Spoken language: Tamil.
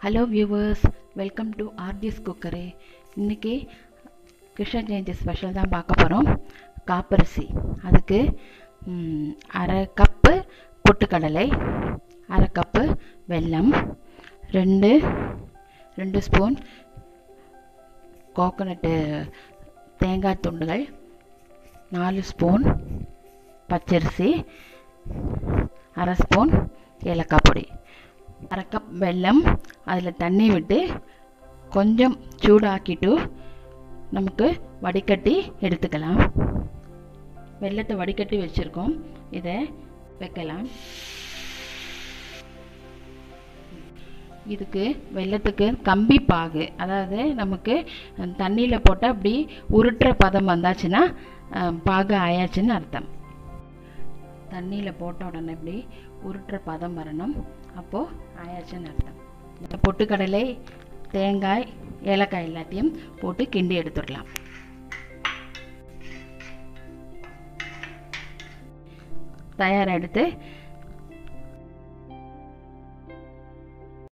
ஹலோ வியூவர்ஸ் வெல்கம் டு ஆர்ஜிஸ் குக்கரு இன்றைக்கி கிருஷ்ண ஜெயந்தி ஸ்பெஷல் தான் பார்க்க போகிறோம் காப்பரிசி அதுக்கு ம், அரை கப்பு பொட்டுக்கடலை அரை கப்பு வெல்லம் ரெண்டு ரெண்டு ஸ்பூன் கோகோனட்டு தேங்காய் துண்டுகள் நாலு ஸ்பூன் பச்சரிசி அரை ஸ்பூன் ஏலக்காய் பொடி அரை கப் வெல்லம் அதில் தண்ணி விட்டு கொஞ்சம் சூடாக்கிட்டு நமக்கு வடிகட்டி எடுத்துக்கலாம் வெல்லத்தை வடிகட்டி வச்சுருக்கோம் இதை வைக்கலாம் இதுக்கு வெல்லத்துக்கு கம்பி பாகு அதாவது நமக்கு தண்ணியில் போட்டால் அப்படி உருட்டுற பதம் வந்தாச்சுன்னா அஹ், பாகு ஆயாச்சுன்னு அர்த்தம் தண்ணியில் போட்ட உடனே இப்படி உருட்டுற பதம் வரணும் அப்போது ஆயாச்சுன்னு அர்த்தம் இந்த பொட்டுக்கடலை தேங்காய் ஏலக்காய் எல்லாத்தையும் போட்டு கிண்டி எடுத்துடலாம் தயாராக எடுத்து